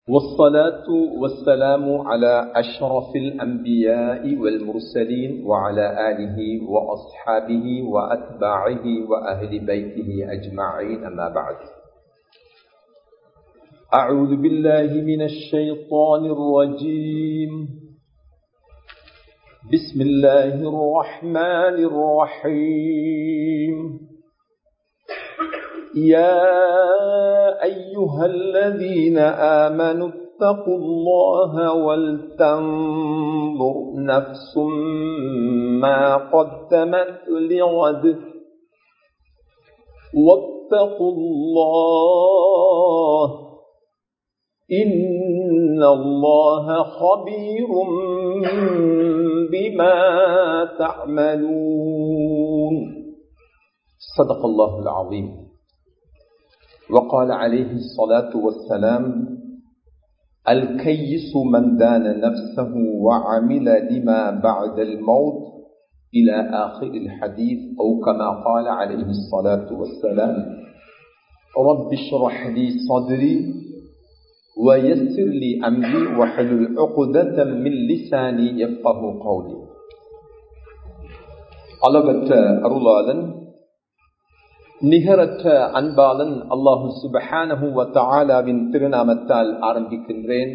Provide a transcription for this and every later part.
والصلاة والسلام على أشرف الأنبياء والمرسلين وعلى آله وأصحابه وأتباعه وأهل بيته أجمعين أما بعد أعوذ بالله من الشيطان الرجيم بسم الله الرحمن الرحيم يا أيها الذين آمنوا اتقوا الله ولتنظر نفس ما قدمت لغد واتقوا الله إن الله خبير بما تعملون صدق الله العظيم وقال عليه الصلاة والسلام الكيس من دان نفسه وعمل لما بعد الموت إلى آخر الحديث أو كما قال عليه الصلاة والسلام رب اشرح لي صدري ويسر لي أمري وحلل عقدة من لساني يفقه قولي அளவற்ற அருளாளன் நிகரற்ற அன்பாளன் அல்லாஹு சுபஹானஹு தாலாவின் திருநாமத்தால் ஆரம்பிக்கின்றேன்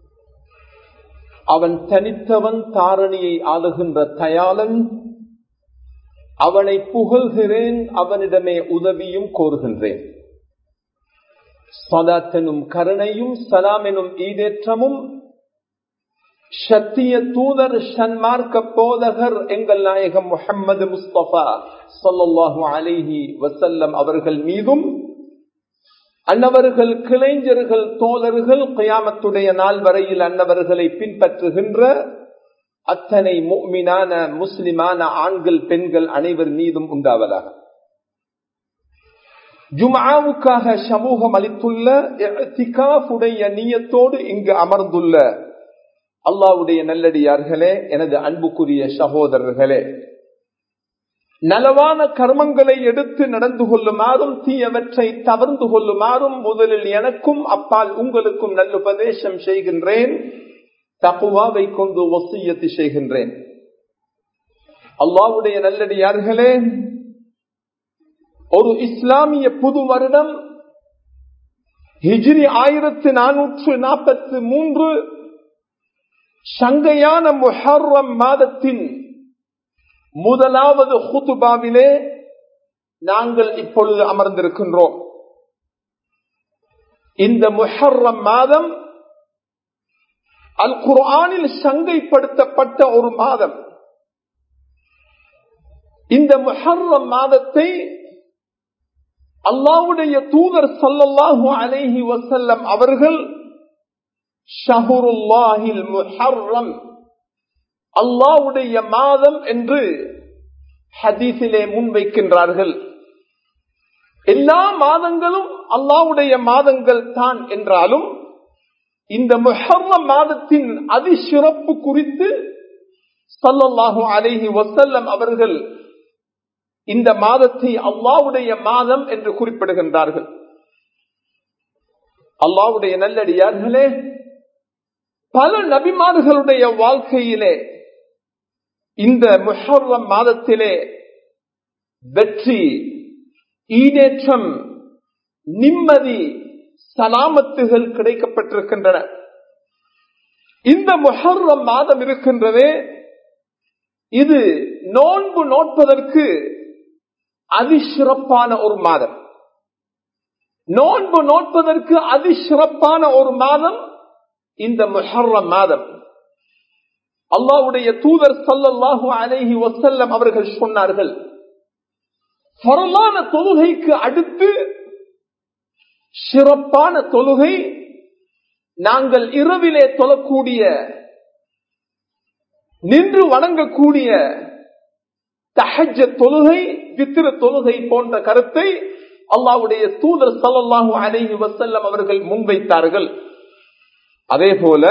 அவன் தனித்தவன் தாரணியை ஆளுகின்ற தயாளன் அவனை புகழ்கிறேன் அவனிடமே உதவியும் கோருகின்றேன் சதாத்தெனும் கருணையும் சலாம் எனும் ஈடேற்றமும் சத்திய தூதர் சன்மார்க்க போதகர் எங்கள் நாயகம் முகமது முஸ்தபா சொல்லல்லாஹு அலிஹி வசல்லம் அவர்கள் மீதும் அன்னவர்கள் கிளைஞர்கள் தோழர்கள் கயாமத்துடைய நாள் வரையில் அன்னவர்களை பின்பற்றுகின்ற அத்தனை மீனான முஸ்லிமான ஆண்கள் பெண்கள் அனைவர் மீதும் உண்டாவதாக ஜுமாவுக்காக சமூகம் அளித்துள்ள உடைய நீயத்தோடு இங்கு அமர்ந்துள்ள அல்லாவுடைய நல்லடியார்களே எனது அன்புக்குரிய சகோதரர்களே நலவான கர்மங்களை எடுத்து நடந்து கொள்ளுமாறும் தீயவற்றை தவறுந்து கொள்ளுமாறும் முதலில் எனக்கும் அப்பால் உங்களுக்கும் நல்லுபதேசம் செய்கின்றேன் தப்புவாவை கொண்டு ஒசியத்து செய்கின்றேன் அல்லாவுடைய நல்லடியார்களே ஒரு இஸ்லாமிய புது வருடம் ஹிஜ்ரி ஆயிரத்தி நானூற்று நாற்பத்தி மூன்று சங்கையான முஹர்ரம் மாதத்தின் முதலாவது ஹுதுபாவிலே நாங்கள் இப்பொழுது அமர்ந்திருக்கின்றோம் இந்த முஹர்ரம் மாதம் அல் குர்ஆனில் சங்கைப்படுத்தப்பட்ட ஒரு மாதம் இந்த முஹர்ரம் மாதத்தை அல்லாவுடைய தூதர் சல்லல்லாஹு அலைஹி வசல்லம் அவர்கள் ஷஹுருல்லாஹில் முஹர்ரம் அல்லாவுடைய மாதம் என்று ஹதீஸிலே முன்வைக்கின்றார்கள் எல்லா மாதங்களும் அல்லாவுடைய மாதங்கள் தான் என்றாலும் இந்த முஹர்ரம் மாதத்தின் அதிசிறப்பு குறித்து சல்லல்லாஹு அலைஹி வசல்லம் அவர்கள் இந்த மாதத்தை அல்லாவுடைய மாதம் என்று குறிப்பிடுகின்றார்கள் அல்லாவுடைய நல்லடியார்களே பல நபிமார்களுடைய வாழ்க்கையிலே இந்த முஹர்ரம் மாதத்திலே வெற்றி ஈடேற்றம் நிம்மதி சலாமத்துகள் கிடைக்கப்பட்டிருக்கின்றன இந்த முஹர்ரம் மாதம் இருக்கின்றதே இது நோன்பு நோட்பதற்கு அதிசிறப்பான ஒரு மாதம் நோன்பு நோட்பதற்கு அதிசிறப்பான ஒரு மாதம் இந்த முஹர்ரம் மாதம் அல்லாவுடைய தூதர் சல்லல்லாஹு அலைஹி வசல்லம் அவர்கள் சொன்னார்கள் பரலான தொழுகைக்கு அடுத்து சிறப்பான தொழுகை நாங்கள் இரவிலே தொழக்கூடிய நின்று வணங்கக்கூடிய தஹஜ தொழுகை வித்திர தொழுகை போன்ற கருத்தை அல்லாவுடைய தூதர் சல்லாஹூ அலைஹி வசல்லம் அவர்கள் முன்வைத்தார்கள் அதே போல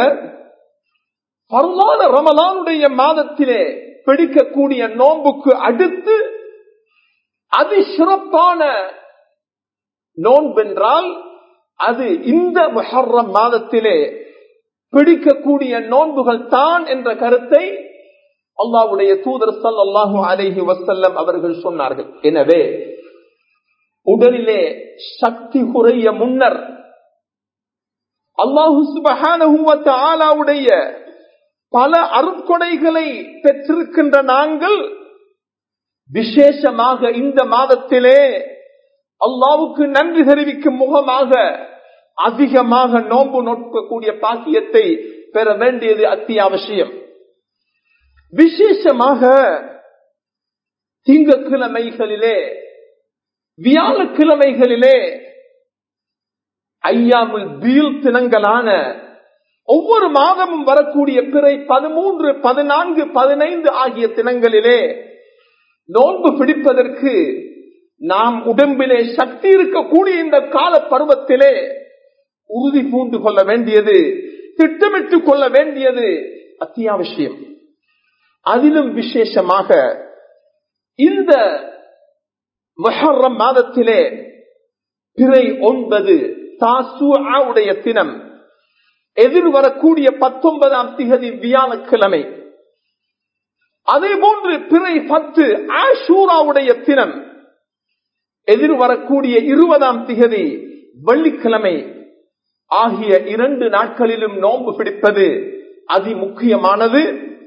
பரவான ரமலானுடைய மாதத்திலே பிடிக்கக்கூடிய நோன்புக்கு அடுத்து அதி சிறப்பான நோன்பென்றால் அது இந்த முஹர்ரம் மாதத்திலே பிடிக்கக்கூடிய நோன்புகள் தான் என்ற கருத்தை அல்லாவுடைய தூதர் சல்லாஹூ அலைஹி வசல்லம் அவர்கள் சொன்னார்கள் எனவே உடலிலே சக்தி குறைய முன்னர் அல்லாஹு சுபஹானுடைய பல அருட்கொடைகளை பெற்றிருக்கின்ற நாங்கள் விசேஷமாக இந்த மாதத்திலே அல்லாவுக்கு நன்றி தெரிவிக்கும் முகமாக அதிகமாக நோன்பு நோக்கக்கூடிய பாக்கியத்தை பெற வேண்டியது அத்தியாவசியம் விசேஷமாக திங்கக்கிழமைகளிலே வியாழக்கிழமைகளிலே ஐயாமுல் பீல் தினங்களான ஒவ்வொரு மாதமும் வரக்கூடிய பிறை பதிமூன்று பதினான்கு பதினைந்து ஆகிய தினங்களிலே நோன்பு பிடிப்பதற்கு நாம் உடம்பிலே சக்தி இருக்கக்கூடிய இந்த கால பருவத்திலே உறுதி பூண்டு கொள்ள வேண்டியது திட்டமிட்டுக் கொள்ள வேண்டியது அத்தியாவசியம் அதிலும் விசேஷமாக இந்த மொஹர்ரம் மாதத்திலே பிறை ஒன்பது தாசுடைய தினம் எதிர்வரக்கூடிய பத்தொன்பதாம் திகதி வியாழக்கிழமை அதே போன்று பிறை பத்து ஆஷூராவுடைய தினம் எதிர்வரக்கூடிய இருபதாம் திகதி வெள்ளிக்கிழமை ஆகிய இரண்டு நாட்களிலும் நோன்பு பிடிப்பது அதி முக்கியமானது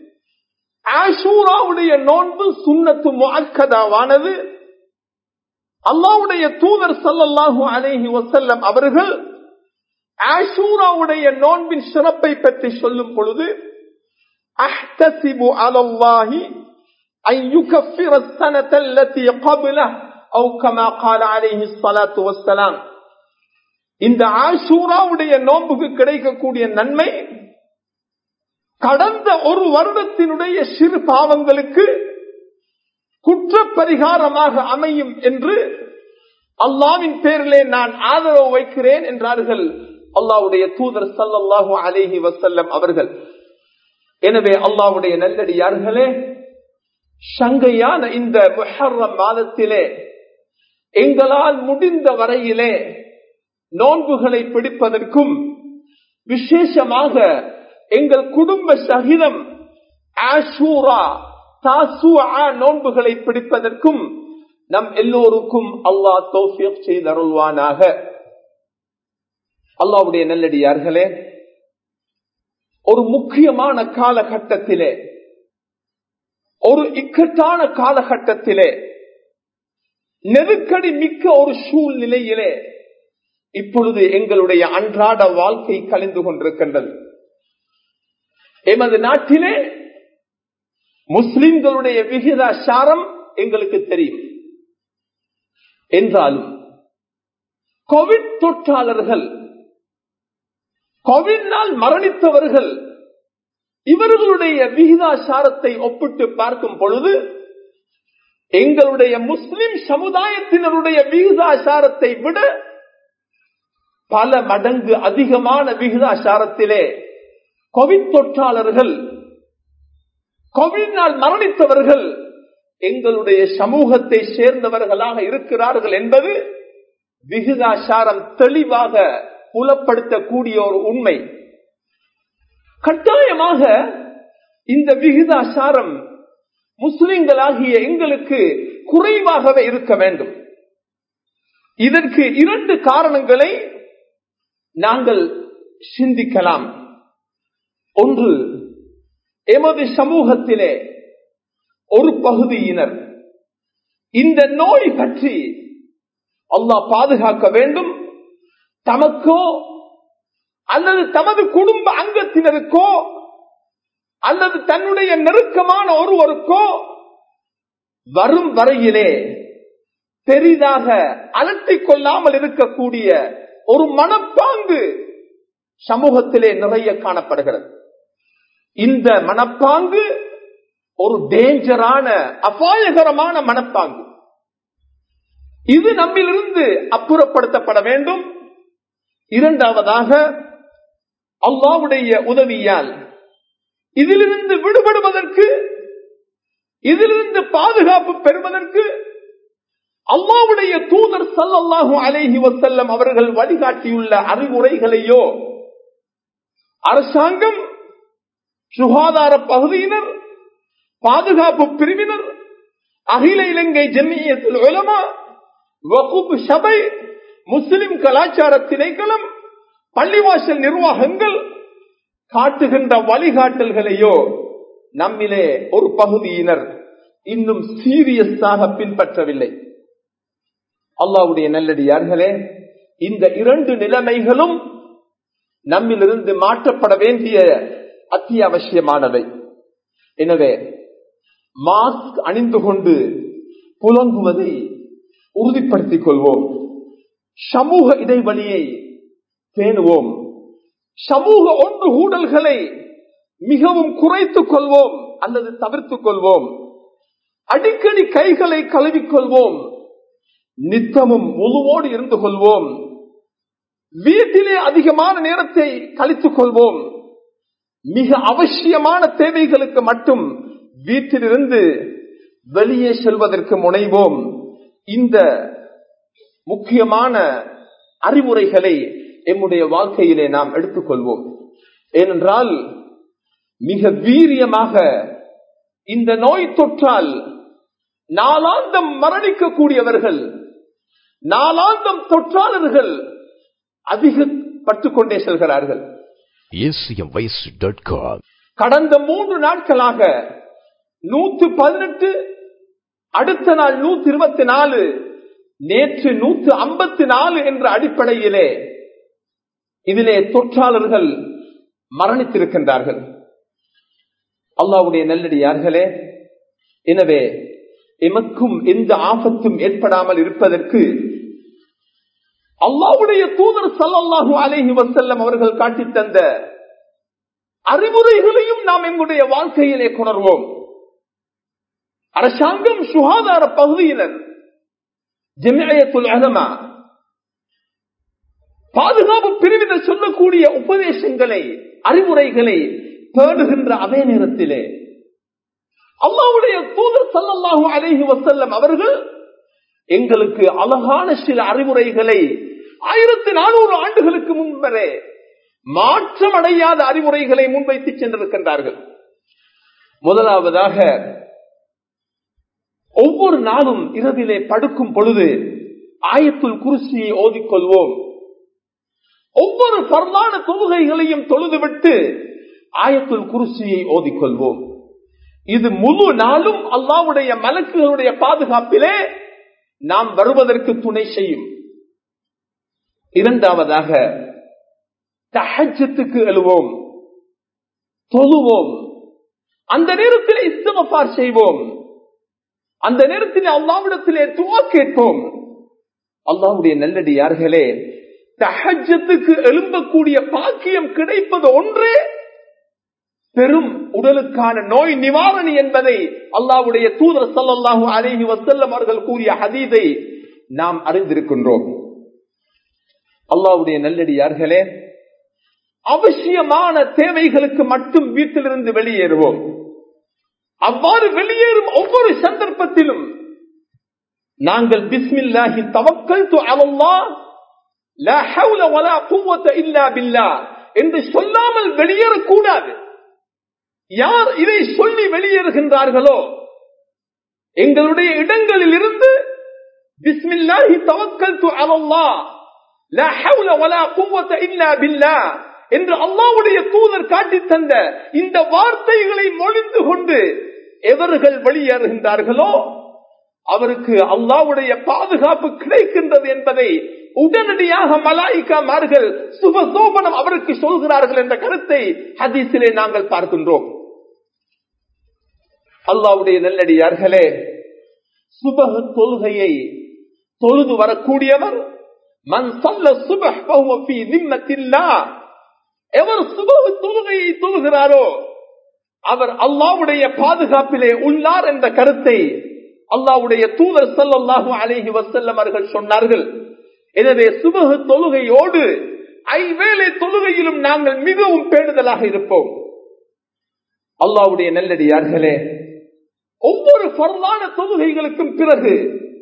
ஆஷூராவுடைய நோன்பு சுண்ணத்து முக்கதாவானது அல்லாவுடைய தூதர் சல்லல்லாஹு அலேஹி வசல்லம் அவர்கள் ஆஷூராவுடைய நோன்பின் சிறப்பை பற்றி சொல்லும் பொழுது அஹ்தசிபு அலல்லாஹி أن يكفر السنة التي قبله أو كما قال عليه الصلاة والسلام இந்த ஆஷூராவுடைய நோன்புக்கு கிடைக்கக்கூடிய நன்மை கடந்த ஒரு வருடத்தினுடைய சிறு பாவங்களுக்கு குற்ற பரிகாரமாக அமையும் என்று அல்லாவின் பேரிலே நான் ஆதரவு வைக்கிறேன் என்றார்கள் அல்லாவுடைய தூதர் சல்லாஹூ அலேஹி வசல்லம் அவர்கள் எனவே அல்லாவுடைய நல்லடியார்களே சங்கையான இந்த முஹர்ரம் மாதத்திலே எங்களால் முடிந்த வரையிலே நோன்புகளை பிடிப்பதற்கும் விசேஷமாக எங்கள் குடும்ப சகிதம் ஆஷூரா தாசுஆ நோன்புகளை பிடிப்பதற்கும் நம் எல்லோருக்கும் அல்லாஹ் தௌஃபியக் செய்தருள்வானாக அல்லாவுடைய நல்லடியார்களே ஒரு முக்கியமான காலகட்டத்திலே ஒரு இக்கட்டான காலகட்டத்திலே நெருக்கடி மிக்க ஒரு சூழ்நிலையிலே இப்பொழுது எங்களுடைய அன்றாட வாழ்க்கை கழிந்து கொண்டிருக்கின்றது எமது நாட்டிலே முஸ்லிம்களுடைய விகிதாசாரம் எங்களுக்கு தெரியும் என்றாலும் கோவிட் தொற்றாளர்கள் கோவிட்னால் மரணித்தவர்கள் இவர்களுடைய விகிதாசாரத்தை ஒப்பிட்டு பார்க்கும் பொழுது எங்களுடைய முஸ்லிம் சமுதாயத்தினருடைய விகிதாசாரத்தை விட பல மடங்கு அதிகமான விகிதாசாரத்திலே கோவிட் தொற்றாளர்கள் கோவிட்னால் மரணித்தவர்கள் எங்களுடைய சமூகத்தை சேர்ந்தவர்களாக இருக்கிறார்கள் என்பது விகிதாசாரம் தெளிவாக புலப்படுத்தக்கூடிய ஒரு உண்மை கட்டாயமாக இந்த விகிதாசாரம் முஸ்லிம்களாகிய எங்களுக்கு குறைவாகவே இருக்க வேண்டும் இதற்கு இரண்டு காரணங்களை நாங்கள் சிந்திக்கலாம் ஒன்று எமது சமூகத்திலே ஒரு பகுதியினர் இந்த நோய் பற்றி அல்லாஹ் பாதுகாக்க வேண்டும் தமக்கோ அல்லது தமது குடும்ப அங்கத்தினருக்கோ அல்லது தன்னுடைய நெருக்கமான ஒருவருக்கோ வரும் வரையிலே பெரிதாக அலட்டிக் கொள்ளாமல் இருக்கக்கூடிய ஒரு மனப்பாங்கு சமூகத்திலே நிறைய காணப்படுகிறது இந்த மனப்பாங்கு ஒரு டேஞ்சரான அபாயகரமான மனப்பாங்கு இது நம்மிலிருந்து அப்புறப்படுத்தப்பட வேண்டும் இரண்டாவதாக அல்லாவுடைய உதவியால் இதிலிருந்து விடுபடுவதற்கு இதிலிருந்து பாதுகாப்பு பெறுவதற்கு அல்லாவுடைய தூதர் சல்லல்லாஹு அலைஹி வசல்லம் அவர்கள் வழிகாட்டியுள்ள அறிவுரைகளையோ அரசாங்கம் சுகாதார பகுதியினர் பாதுகாப்பு பிரிவினர் அகில இலங்கை ஜெமியத்தில் உலமா வகுப்பு சபை முஸ்லிம் கலாச்சார திணைக்களம் பள்ளிவாசல் நிர்வாகங்கள் காட்டுகின்ற வழிகாட்டல்களையோ நம்மிலே ஒரு பகுதியினர் இன்னும் சீரியஸாக பின்பற்றவில்லை அல்லாவுடைய நல்லடியார்களே இந்த இரண்டு நிலைமைகளும் நம்மிலிருந்து மாற்றப்பட வேண்டிய அத்தியாவசியமானவை எனவே மாஸ்க் அணிந்து கொண்டு புலங்குவதை உறுதிப்படுத்திக் கொள்வோம் சமூக இடைவெளியை பேணுவோம் சமூக ஒன்று கூடல்களை மிகவும் குறைத்துக் கொள்வோம் அல்லது தவிர்த்துக் கொள்வோம் அடிக்கடி கைகளை கழுவிக்கொள்வோம் நித்தமும் முழுவோடு இருந்து கொள்வோம் வீட்டிலே அதிகமான நேரத்தை கழித்துக் கொள்வோம் மிக அவசியமான தேவைகளுக்கு மட்டும் வீட்டிலிருந்து வெளியே செல்வதற்கு முனைவோம் இந்த முக்கியமான அறிவுரைகளை எம்முடைய வாழ்க்கையிலே நாம் எடுத்துக்கொள்வோம் ஏனென்றால் மிக வீரியமாக இந்த நோய் தொற்றால் நாளாந்தம் மரணிக்கக்கூடியவர்கள் நாளாந்தம் தொற்றாளர்கள் அதிகப்பட்டுக் கொண்டே செல்கிறார்கள் acmvoice.com கடந்த மூன்று நாட்களாக நூற்று பதினெட்டு அடுத்த நாள் நூத்தி இருபத்தி நாலு நேற்று நூற்று ஐம்பத்தி நாலு என்ற அடிப்படையிலே இதிலே தொற்றாளர்கள் மரணித்திருக்கின்றார்கள் அல்லாவுடைய நல்லடியார்களே எனவே எமக்கும் எந்த ஆபத்தும் ஏற்படாமல் இருப்பதற்கு அல்லாவுடைய தூதர் சல்லல்லாஹு அலைஹி வசல்லம் அவர்கள் காட்டித் தந்த அறிவுரைகளையும் நாம் எங்களுடைய வாழ்க்கையிலே கொணர்வோம் அரசாங்கம் சுகாதார பகுதியினர் ஜெமியத்துல் அலமா பாதுகாப்பு பிரிவினர் சொல்லக்கூடிய உபதேசங்களை அறிவுரைகளை தேடுகின்ற அதே நேரத்திலே அல்லாவுடைய தூதர் சல்லல்லாஹு அலைஹி வசல்லம் அவர்கள் எங்களுக்கு அழகான சில அறிவுரைகளை ஆயிரத்தி நானூறு ஆண்டுகளுக்கு முன்பரே மாற்றம் அடையாத அறிவுரைகளை முன்வைத்து சென்றிருக்கின்றார்கள் முதலாவதாக ஒவ்வொரு நாளும் இரவிலே படுக்கும் பொழுது ஆயத்துல் குருசியை ஓதிக்கொள்வோம் ஒவ்வொரு பரவான தொழுகைகளையும் தொழுதுவிட்டு ஆயத்துல் குருசியை ஓதிக்கொள்வோம் இது முழு நாளும் அல்லாவுடைய மலக்குகளுடைய பாதுகாப்பிலே நாம் வருவதற்கு துணை செய்யும் இரண்டாவதாக தஹஜத்துக்கு எழுவோம் தொழுவோம் அந்த நேரத்தில் இஸ்தமபார் செய்வோம் அந்த நேரத்தில் அல்லாவிடத்திலே துவா கேட்போம் அல்லாவுடைய நல்லடியார்களே தஹஜத்துக்கு எழும்பக்கூடிய பாக்கியம் கிடைப்பது ஒன்றே பெரும் உடலுக்கான நோய் நிவாரணி என்பதை அல்லாவுடைய தூதர் சல்லாஹூ அலேஹி வசல்லம் அவர்கள் கூறிய ஹதீதை நாம் அறிந்திருக்கின்றோம் அல்லாவுடைய நல்லடியார்களே அவசியமான தேவைகளுக்கு மட்டும் வீட்டிலிருந்து வெளியேறுவோம் அவ்வாறு வெளியேறும் ஒவ்வொரு சந்தர்ப்பத்திலும் நாங்கள் பிஸ்மில்லாஹி தவக்கல் என்று சொல்லாமல் வெளியேறக்கூடாது யார் இதை சொல்லி வெளியேறுகின்றார்களோ எங்களுடைய இடங்களில் இருந்து பிஸ்மில்லாஹி தவக்கல் என்று அல்லாவுடைய தூதர் காட்டி தந்த இந்த வார்த்தைகளை மொழிந்து கொண்டு எவர்கள் வெளியேறுகின்றார்களோ அவருக்கு அல்லாவுடைய பாதுகாப்பு கிடைக்கின்றது என்பதை உடனடியாக மலாய்க்காமார்கள் சுபசோபனம் அவருக்கு சொல்கிறார்கள் என்ற கருத்தை ஹதீஸிலே நாங்கள் பார்க்கின்றோம் அல்லாவுடைய நல்லடியார்களே சுபக தொழுகையை தொழுது வரக்கூடியவர் மன் சொல்ல சுபஹ் நிம்மத்தில்லா எவர் சுபக தொழுகையை தொழுகிறாரோ அவர் அல்லாவுடைய பாதுகாப்பிலே உள்ளார் என்ற கருத்தை அல்லாவுடைய தூதர் சல்லாஹூ அலேஹி வசல்லம் அவர்கள் சொன்னார்கள் எனவே சுபக தொழுகையோடு ஐவேளை தொழுகையிலும் நாங்கள் மிகவும் பேணுதலாக இருப்போம் அல்லாவுடைய நல்லடியார்களே ஒவ்வொரு பரவான தொழுகைகளுக்கும் பிறகு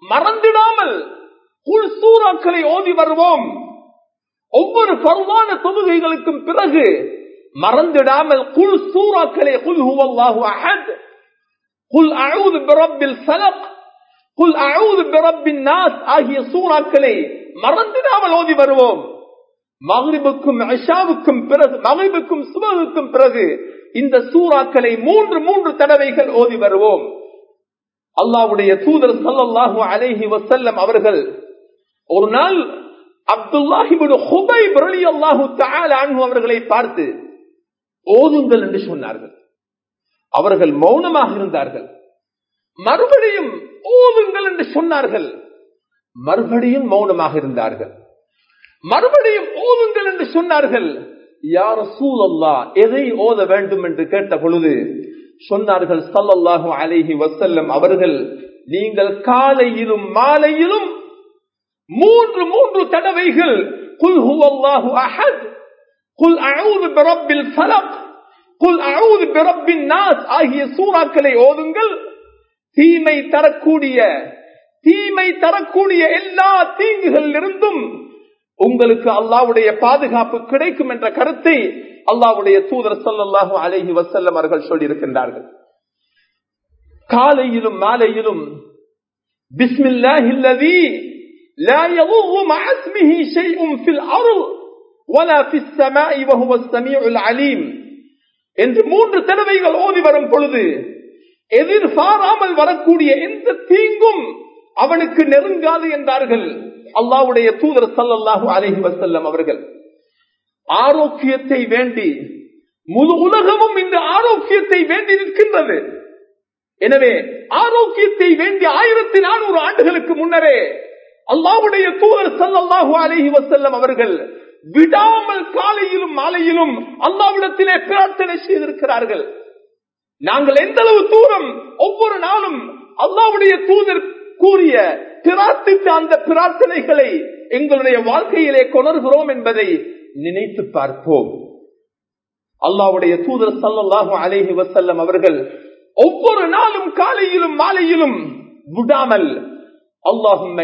மறந்திடாமல் குல் சூறாக்களை ஓதி வருவோம் ஒவ்வொரு பருவான தொழுகைகளுக்கும் பிறகு மறந்திடாமல் குல் சூறாக்களை குல் ஹுவல்லாஹு அஹத் குல் அஊது பிரப்பில் ஃபலக் குல் அஊது பிரப்பின் நாஸ் ஆகிய சூறாக்களை மறந்திடாமல் ஓதி வருவோம் மகிழ்வுக்கும் அஷாவுக்கும் பிறகு மகிழ்வுக்கும் சுபகுக்கும் பிறகு இந்த சூறாக்களை மூன்று மூன்று தடவைகள் ஓதி வருவோம் அல்லாவுடைய தூதர் சல்லாஹூ அலேஹி வசல்லம் அவர்கள் ஒரு நாள் அப்துல்லாஹிபுடு ஹுபை பிரலி அல்லாஹு அன்பு அவர்களை பார்த்து ஓதுங்கள் என்று சொன்னார்கள் அவர்கள் மௌனமாக இருந்தார்கள் மறுபடியும் ஓதுங்கள் என்று சொன்னார்கள் மறுபடியும் மௌனமாக இருந்தார்கள் மறுபடியும் ஓதுங்கள் என்று சொன்னார்கள் யார் சூழல்லா எதை ஓத வேண்டும் என்று கேட்ட பொழுது சொன்னார்கள் சல்லல்லாஹு அலைஹி வசல்லம் அவர்கள் நீங்கள் காலையிலும் மாலையிலும் மூன்று மூன்று தடவைகள் குல் ஹுவல்லாஹு அஹத் குல் அஊது பிரப்பில் ஃபலக் குல் அஊது பிரப்பின் நாஸ் ஆகிய சூறாக்களை ஓதுங்கள் தீமை தரக்கூடிய தீமை தரக்கூடிய எல்லா தீங்குகளிலிருந்தும் உங்களுக்கு அல்லாவுடைய பாதுகாப்பு கிடைக்கும் என்ற கருத்தை அல்லாவுடைய தூதர் சல்லாஹூ அலஹி வசல்லம் அவர்கள் சொல்லியிருக்கின்றார்கள் காலையிலும் மாலையிலும் பிஸ்மில்லாஹில்லதி لا يضر مع اسمه شيء في الأرض ولا في السماء وهو السميع العليم என்று மூன்று தடவைகள் ஓதி வரும் பொழுது எதிர்பாராமல் வரக்கூடிய எந்த தீங்கும் அவனுக்கு நெருங்காது என்றார்கள் அல்லாவுடைய தூதர் சல்லாஹூ அலஹி வசல்லம் அவர்கள் ஆரோக்கியத்தை வேண்டி முழு உலகமும் இந்த ஆரோக்கியத்தை வேண்டி நிற்கின்றது எனவே ஆரோக்கியத்தை வேண்டி ஆயிரத்தி நானூறு ஆண்டுகளுக்கு முன்னரே அல்லாவுடைய தூதர் சல்லாஹூ அலஹி வசல்லம் அவர்கள் விடாமல் காலையிலும் மாலையிலும் அல்லாவிடத்திலே பிரார்த்தனை செய்திருக்கிறார்கள் நாங்கள் எந்த அளவு தூரம் ஒவ்வொரு நாளும் அல்லாவுடைய தூதர் கூறிய பிரார்த்தித்த அந்த பிரார்த்தனைகளை எங்களுடைய வாழ்க்கையிலே கொணர்கிறோம் என்பதை நினைத்து பார்ப்போம் அல்லாவுடைய தூதர் சல்லாஹூ அலேஹி வசல்லம் அவர்கள் ஒவ்வொரு நாளும் காலையிலும் மாலையிலும் விடாமல் அல்லாஹும்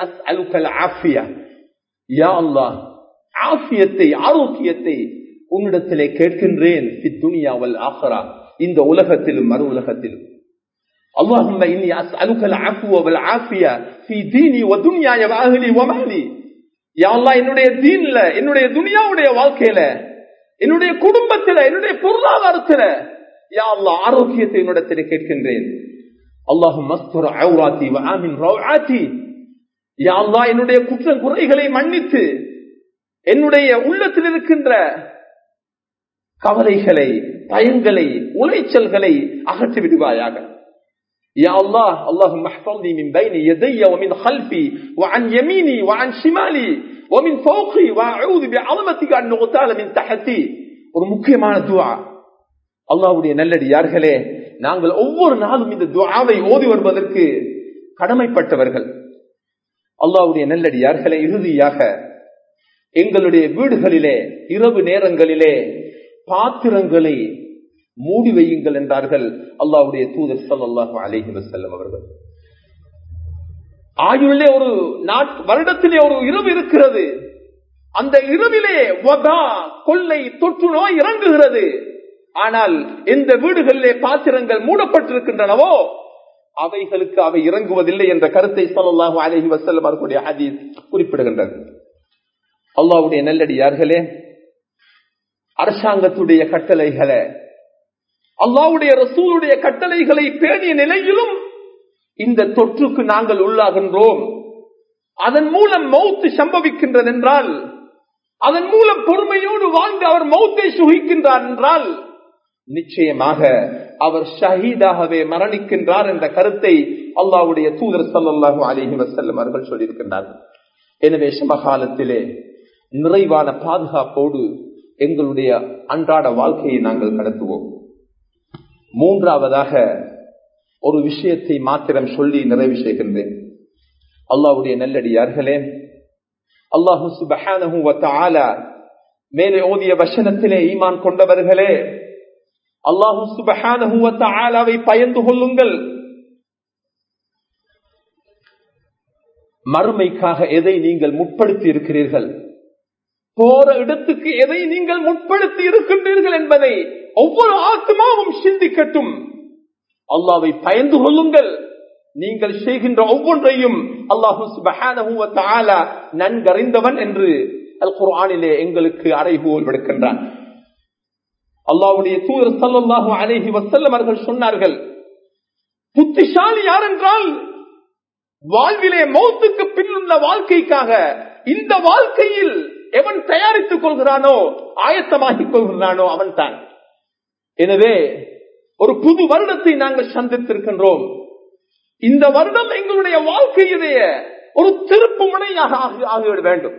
ஆஃபியத்தை ஆரோக்கியத்தை உன்னிடத்திலே கேட்கின்றேன் துனியாவல் ஆஹரா இந்த உலகத்திலும் மறு உலகத்திலும் اللهم إني أسألك العفو والعافية في ديني ودنياي وأهلي ومالي يا الله என்னுடைய தீன்ல என்னுடைய துனியாவுடைய வாழ்க்கையில என்னுடைய குடும்பத்தில என்னுடைய பொருளாதாரத்தில யா அல்லா ஆரோக்கியத்தை என்னிடத்தில் கேட்கின்றேன் அல்லாஹும் மஸ்துர் அவுராத்தி ஆமின் ரவுஆத்தி யா அல்லா என்னுடைய குற்றம் குறைகளை மன்னித்து என்னுடைய உள்ளத்தில் இருக்கின்ற கவலைகளை பயங்களை உளைச்சல்களை அகற்றி விடுவாயாக يا الله اللهم احفظني من بين يدي ومن خلفي وعن يميني وعن شمالي ومن فوقي واعوذ بعظمتك ان نغتال من تحتي ஒரு முக்கியமான துஆ அல்லாஹ்வுடைய நல்லடியார்களே நாங்கள் ஒவ்வொரு நாளும் இந்த துஆவை ஓதி வருவதற்கு கடமைப்பட்டவர்கள் அல்லாஹ்வுடைய நல்லடியார்களே இறுதியாக எங்களுடைய வீடுகளிலே இரவு நேரங்களிலே பாத்திரங்களை மூடி வையுங்கள் என்றார்கள் அல்லாவுடைய தூதர் சல்லாஹு அலேஹி வசல்லம் அவர்கள் ஆயுள்ளே ஒரு நாட் வருடத்திலே ஒரு இரவு இருக்கிறது அந்த இரவிலே வதா கொள்ளை தொற்று நோய் இறங்குகிறது ஆனால் எந்த வீடுகளிலே பாத்திரங்கள் மூடப்பட்டிருக்கின்றனவோ அவைகளுக்கு அவை இறங்குவதில்லை என்ற கருத்தை சொல்லலாஹு அலேஹி வசல்லம் அவர்களுடைய ஹதீஸ் குறிப்பிடுகின்றது அல்லாவுடைய நல்லடியார்களே அரசாங்கத்துடைய கட்டளைகளை அல்லாவுடைய ரசூலுடைய கட்டளைகளை பேணிய நிலையிலும் இந்த தொற்றுக்கு நாங்கள் உள்ளாகின்றோம் அதன் மூலம் மௌத்து சம்பவிக்கின்றது என்றால் அதன் மூலம் பொறுமையோடு வாழ்ந்து அவர் மௌத்தை சுகிக்கின்றார் என்றால் நிச்சயமாக அவர் ஷஹீதாகவே மரணிக்கின்றார் என்ற கருத்தை அல்லாவுடைய தூதர் சல்லாஹூ அலிஹி வசல்லம் அவர்கள் சொல்லியிருக்கின்றார் எனவே சமகாலத்திலே நிறைவான பாதுகாப்போடு எங்களுடைய அன்றாட வாழ்க்கையை நாங்கள் கடத்துவோம் மூன்றாவதாக ஒரு விஷயத்தை மாத்திரம் சொல்லி நிறைவு செய்கின்றேன் அல்லாவுடைய நல்லடியார்களே அல்லாஹு சுபஹானஹு மேலே ஓதிய வசனத்திலே ஈமான் கொண்டவர்களே அல்லாஹு சுபஹானஹு பயந்து கொள்ளுங்கள் மறுமைக்காக எதை நீங்கள் முற்படுத்தி இருக்கிறீர்கள் போற இடத்துக்கு எதை நீங்கள் முற்படுத்தி இருக்கின்றீர்கள் என்பதை ஒவ்வொரு ஆத்மாவும் சிந்திக்கட்டும் அல்லாவை பயந்து கொள்ளுங்கள் நீங்கள் செய்கின்ற ஒவ்வொன்றையும் அல்லாஹு சுபஹானஹு வ தஆலா நன்கறிந்தவன் என்று அல் குர்ஆனிலே எங்களுக்கு அறைகோல் விடுக்கின்றான் அல்லாஹ்வுடைய தூதர் ஸல்லல்லாஹு அலைஹி வஸல்லம் அவர்கள் சொன்னார்கள் புத்திசாலி யார் என்றால் வாழ்விலே மௌத்துக்கு பின்னுள்ள வாழ்க்கைக்காக இந்த வாழ்க்கையில் எவன் தயாரித்துக் கொள்கிறானோ ஆயத்தமாகிக் கொள்கிறானோ அவன் தான் எனவே ஒரு புது வருடத்தை நாங்கள் சந்தித்திருக்கின்றோம் இந்த வருடம் எங்களுடைய வாழ்க்கையிலேயே ஒரு திருப்பு முனையாக ஆகி- ஆகிவிட வேண்டும்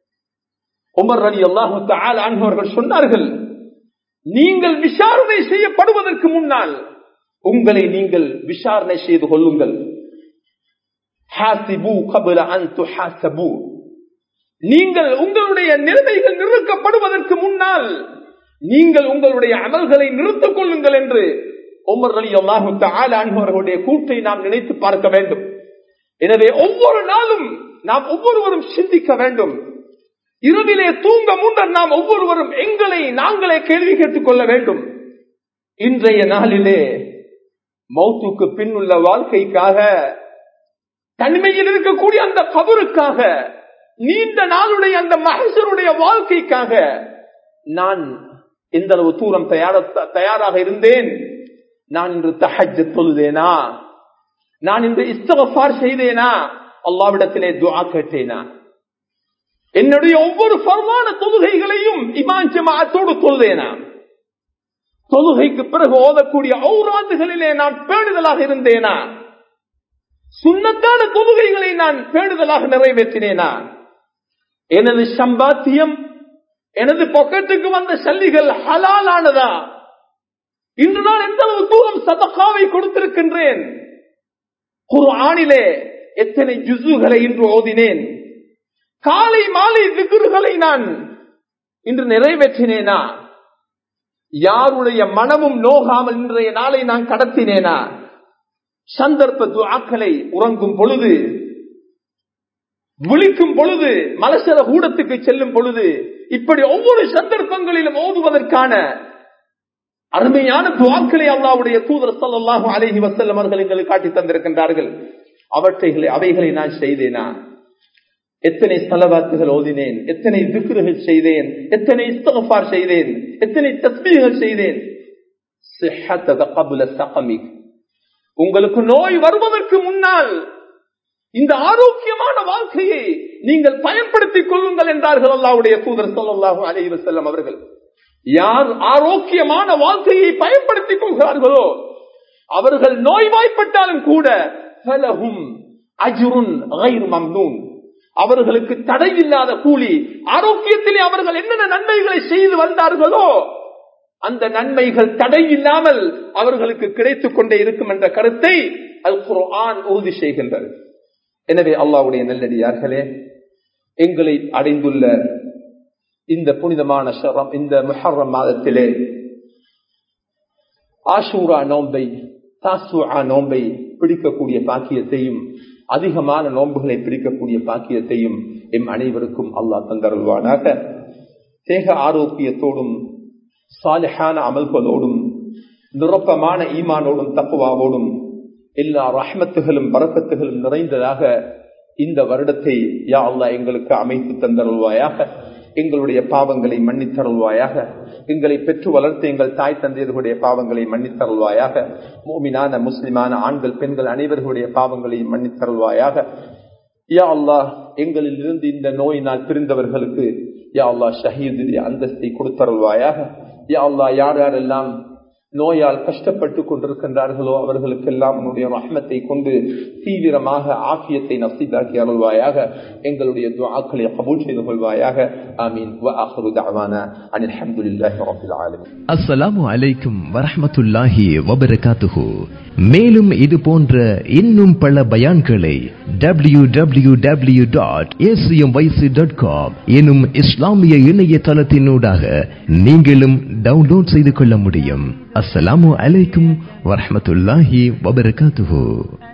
உமர் அலி அல்லாஹு அவர்கள் சொன்னார்கள் நீங்கள் விசாரணை செய்யப்படுவதற்கு முன்னால் உங்களை நீங்கள் விசாரணை செய்து கொள்ளுங்கள் ஹாசிபு கபல அன் துஹாசபு நீங்கள் உங்களுடைய நிலைமைகள் நிறுத்தப்படுவதற்கு முன்னால் நீங்கள் உங்களுடைய அமல்களை நிறுத்திக் கொள்ளுங்கள் என்று உமர் அலி அல்லாஹு அவர்களுடைய கூற்றை நாம் நினைத்து பார்க்க வேண்டும் எனவே ஒவ்வொரு நாளும் நாம் ஒவ்வொருவரும் சிந்திக்க வேண்டும் இரவிலே தூங்க முன்னர் நாம் ஒவ்வொருவரும் எங்களை நாங்களே கேள்வி கேட்டுக் கொள்ள வேண்டும் இன்றைய நாளிலே மௌத்துக்கு பின்னுள்ள வாழ்க்கைக்காக தனிமையில் இருக்கக்கூடிய அந்த கபருக்காக நீண்ட நாளுடைய அந்த மகசருடைய வாழ்க்கைக்காக நான் எந்த அளவு தூரம் தயார தயாராக இருந்தேன் நான் இன்று தஹஜ் தொழுதேனா நான் இன்று இஸ்தகஃபார் செய்தேனா அல்லாவிடத்திலே துஆ கேட்டேனா என்னுடைய ஒவ்வொரு பரவான தொழுகைகளையும் இமான் ஜமாஅத்தோடு தொழுதேனா தொழுகைக்கு பிறகு ஓதக்கூடிய ஔராதுகளிலே நான் பேணுதலாக இருந்தேனா சுண்ணத்தான தொழுகைகளை நான் பேணுதலாக நிறைவேற்றினேனா எனது சம்பாத்தியம் எனது பொக்கெட்டுக்கு வந்த சல்லிகள் ஹலாலானதா இன்று நான் எந்த அளவு தூரம் சதக்காவை கொடுத்திருக்கின்றேன் ஒரு ஆணிலே எத்தனை ஜுசுகளை இன்று ஓதினேன் காலை மாலை திகுறுகளை நான் இன்று நிறைவேற்றினேனா யாருடைய மனமும் நோகாமல் இன்றைய நாளை நான் கடத்தினேனா சந்தர்ப்ப துஆக்களை உறங்கும் பொழுது விழிக்கும் பொழுது மலசர கூடத்துக்கு செல்லும் பொழுது இப்படி ஒவ்வொரு சந்தர்ப்பங்களிலும் ஓதுவதற்கான அருமையான துவாக்களை அல்லாவுடைய தூதர் ஸல்லல்லாஹு அலைஹி வஸல்லம் அவர்கள் எங்களுக்கு காட்டி தந்திருக்கின்றார்கள் அவற்றைகளை அவைகளை நான் செய்தேனா எத்தனை ஸ்தலவாத்துகள் ஓதினேன் எத்தனை திக்ருகள் செய்தேன் எத்தனை இஸ்தகஃபார் செய்தேன் எத்தனை தஸ்மீகள் செய்தேன் சிஹத்தக கபுல சகமிக் உங்களுக்கு நோய் வருவதற்கு முன்னால் இந்த ஆரோக்கியமான வாழ்க்கையை நீங்கள் பயன்படுத்திக் கொள்ளுங்கள் என்றார்கள் அல்லாவுடைய தூதர் ஸல்லல்லாஹு அலைஹி வஸல்லம் அவர்கள் யார் ஆரோக்கியமான வாழ்க்கையை பயன்படுத்திக் கொள்கிறார்களோ அவர்கள் நோய்வாய்ப்பட்டாலும் கூட ஃபலஹும் அஜ்ருன் கைரு மம்னூன் அவர்களுக்கு தடையில்லாத கூலி ஆரோக்கியத்திலே அவர்கள் என்னென்ன நன்மைகளை செய்து வந்தார்களோ அந்த நன்மைகள் தடை இல்லாமல் அவர்களுக்கு கிடைத்துக் கொண்டே இருக்கும் என்ற கருத்தை அல் குர்ஆன் உறுதி செய்கின்றது எனவே அல்லாஹ்வுடைய நல்லடியார்களே எங்களை அடைந்துள்ள இந்த புனிதமான ஷரம் இந்த முஹர்ரம் மாதத்திலே ஆஷூரா நோன்பை தாசுஆ நோன்பை பிடிக்கக்கூடிய பாக்கியத்தையும் அதிகமான நோன்புகளை பிடிக்கக்கூடிய பாக்கியத்தையும் எம் அனைவருக்கும் அல்லாஹ் தந்தருள்வானாக தேக ஆரோக்கியத்தோடும் சாலிஹான அமல்களோடும் நிரப்பமான ஈமானோடும் தப்புவாவோடும் எல்லா ரஹ்மத்துகளும் பரக்கத்துகளும் நிறைந்ததாக இந்த வருடத்தை யா அல்லாஹ் எங்களுக்கு அமைத்து தந்தருள்வாயாக எங்களுடைய பாவங்களை மன்னித்தருள்வாயாக எங்களை பெற்று வளர்த்து எங்கள் தாய் தந்தையர்களுடைய பாவங்களை மன்னித்தருள்வாயாக மூமினான முஸ்லிமான ஆண்கள் பெண்கள் அனைவர்களுடைய பாவங்களை மன்னித்தருள்வாயாக யா அல்லாஹ் எங்களில் இருந்து இந்த நோயினால் பிரிந்தவர்களுக்கு யா அல்லாஹ் ஷஹீதுடைய அந்தஸ்தை கொடுத்தருள்வாயாக யா அல்லாஹ் யார் யாரெல்லாம் நோயால் கஷ்டப்பட்டு கொண்டிருக்கின்றார்களோ அவர்களுக்கெல்லாம் உன்னுடைய ரஹ்மத்தை கொண்டு தீவிரமாக ஆக்கியத்தை நசிதாக்கி அருள்வாயாக எங்களுடைய துஆக்களை கபூல் செய்து கொள்வாயாக ஆமீன் وآخر دعوانا أن الحمد لله رب العالمين அஸ்ஸலாமு அலைக்கும் வரஹ்மத்துல்லாஹி வபரகாத்துஹு மேலும் இது போன்ற இன்னும் பல பயான்களை W W W dot dot com எனும் இஸ்லாமிய இணையதளத்தினூடாக நீங்களும் டவுன்லோட் செய்து கொள்ள முடியும் அஸ்ஸலாமு அலைக்கும் வரஹ்மத்துல்லாஹி வபரகாத்துஹு